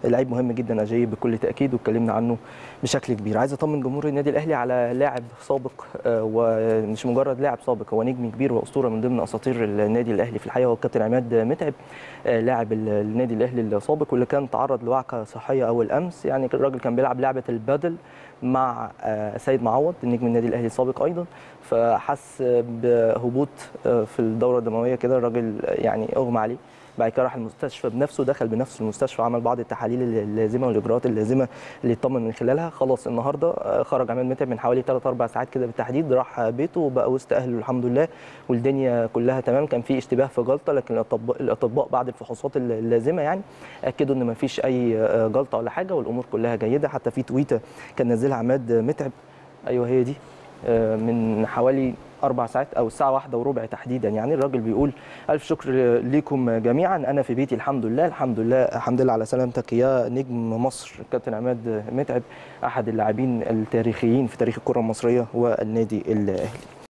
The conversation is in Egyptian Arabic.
لعيب مهم جدا اجاي بكل تاكيد واتكلمنا عنه بشكل كبير عايز اطمن جمهور النادي الاهلي على لاعب سابق آه، ومش مجرد لاعب سابق هو نجم كبير واسطوره من ضمن اساطير النادي الاهلي في الحقيقه هو الكابتن عماد متعب آه، لاعب ال- النادي الاهلي السابق واللي كان تعرض لوعكه صحيه اول امس يعني الراجل كان بيلعب لعبه البادل مع آه، سيد معوض نجم النادي الاهلي السابق ايضا فحس بهبوط آه، في الدوره الدمويه كده الراجل يعني اغمى عليه بعد كده راح المستشفى بنفسه دخل بنفسه المستشفى عمل بعض التحاليل اللازمه والاجراءات اللازمه اللي يطمن من خلالها خلاص النهارده آه، خرج عماد متعب من حوالي 3 4 ساعات كده بالتحديد راح بيته وبقى وسط اهله الحمد لله والدنيا كلها تمام كان في اشتباه في جلطه لكن الأطباء, الاطباء بعد الفحوصات اللازمه يعني اكدوا ان ما فيش اي آه، جلطه ولا حاجه والامور كلها جيده حتى في تويته كان نزلها عماد متعب ايوه هي دي آه، من حوالي اربع ساعات او الساعه واحدة وربع تحديدا يعني الراجل بيقول الف شكر ليكم جميعا انا في بيتي الحمد لله الحمد لله الحمد لله على سلامتك يا نجم مصر كابتن عماد متعب احد اللاعبين التاريخيين في تاريخ الكره المصريه والنادي الاهلي